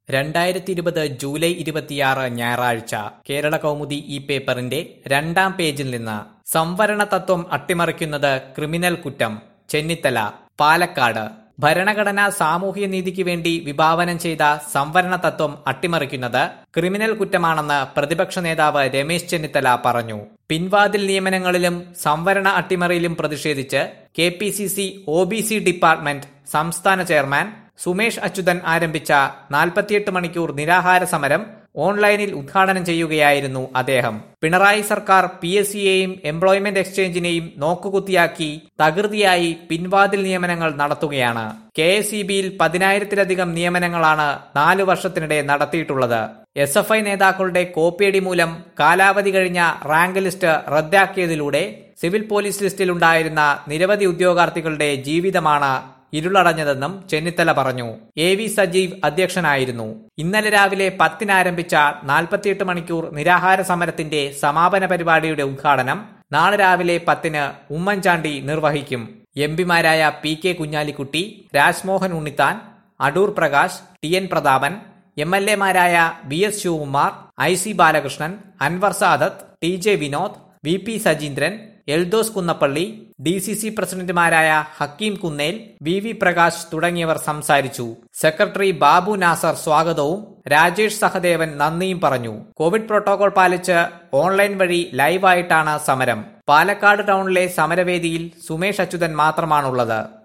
രണ്ടായിരത്തി ഇരുപത് ജൂലൈ ഇരുപത്തിയാറ് ഞായറാഴ്ച കേരള കൗമുദി ഈ പേപ്പറിന്റെ രണ്ടാം പേജിൽ നിന്ന് സംവരണ തത്വം അട്ടിമറിക്കുന്നത് ക്രിമിനൽ കുറ്റം ചെന്നിത്തല പാലക്കാട് ഭരണഘടന സാമൂഹ്യ നീതിക്ക് വേണ്ടി വിഭാവനം ചെയ്ത സംവരണ തത്വം അട്ടിമറിക്കുന്നത് ക്രിമിനൽ കുറ്റമാണെന്ന് പ്രതിപക്ഷ നേതാവ് രമേശ് ചെന്നിത്തല പറഞ്ഞു പിൻവാതിൽ നിയമനങ്ങളിലും സംവരണ അട്ടിമറിയിലും പ്രതിഷേധിച്ച് K P C C O B C department സംസ്ഥാന ചെയർമാൻ സുമേഷ് അച്യുതൻ ആരംഭിച്ച നാൽപ്പത്തിയെട്ട് മണിക്കൂർ നിരാഹാര സമരം ഓൺലൈനിൽ ഉദ്ഘാടനം ചെയ്യുകയായിരുന്നു അദ്ദേഹം പിണറായി സർക്കാർ പി എസ് സിയെയും എംപ്ലോയ്മെന്റ് എക്സ്ചേഞ്ചിനെയും നോക്കുകുത്തിയാക്കി തകൃതിയായി പിൻവാതിൽ നിയമനങ്ങൾ നടത്തുകയാണ് കെ എസ് ഇ ബിയിൽ പതിനായിരത്തിലധികം നിയമനങ്ങളാണ് നാലു വർഷത്തിനിടെ നടത്തിയിട്ടുള്ളത് എസ് എഫ് ഐ നേതാക്കളുടെ കോപ്പിയടി മൂലം കാലാവധി കഴിഞ്ഞ റാങ്ക് ലിസ്റ്റ് റദ്ദാക്കിയതിലൂടെ സിവിൽ പോലീസ് ലിസ്റ്റിലുണ്ടായിരുന്ന നിരവധി ഉദ്യോഗാർത്ഥികളുടെ ജീവിതമാണ് ഇരുളടഞ്ഞതെന്നും ചെന്നിത്തല പറഞ്ഞു എ വി സജീവ് അധ്യക്ഷനായിരുന്നു ഇന്നലെ രാവിലെ പത്തിന് ആരംഭിച്ച നാൽപ്പത്തിയെട്ട് മണിക്കൂർ നിരാഹാര സമരത്തിന്റെ സമാപന പരിപാടിയുടെ ഉദ്ഘാടനം നാളെ രാവിലെ പത്തിന് ഉമ്മൻചാണ്ടി നിർവഹിക്കും എംപിമാരായ P K Kunhalikutty Rajmohan Unnithan Adoor Prakash T N Prathapan M L എമാരായ V S Shivakumar I C Balakrishnan Anwar Sadath T J Vinod V P Sajeendran Eldhose Kunnappilly D C C പ്രസിഡന്റുമാരായ ഹക്കീം കുന്നേൽ വി വി പ്രകാശ് തുടങ്ങിയവർ സംസാരിച്ചു സെക്രട്ടറി ബാബു നാസർ സ്വാഗതവും രാജേഷ് സഹദേവൻ നന്ദിയും പറഞ്ഞു കോവിഡ് പ്രോട്ടോകോൾ പാലിച്ച് ഓൺലൈൻ വഴി ലൈവായിട്ടാണ് സമരം പാലക്കാട് ടൗണിലെ സമരവേദിയിൽ സുമേഷ് അച്യുതൻ മാത്രമാണുള്ളത്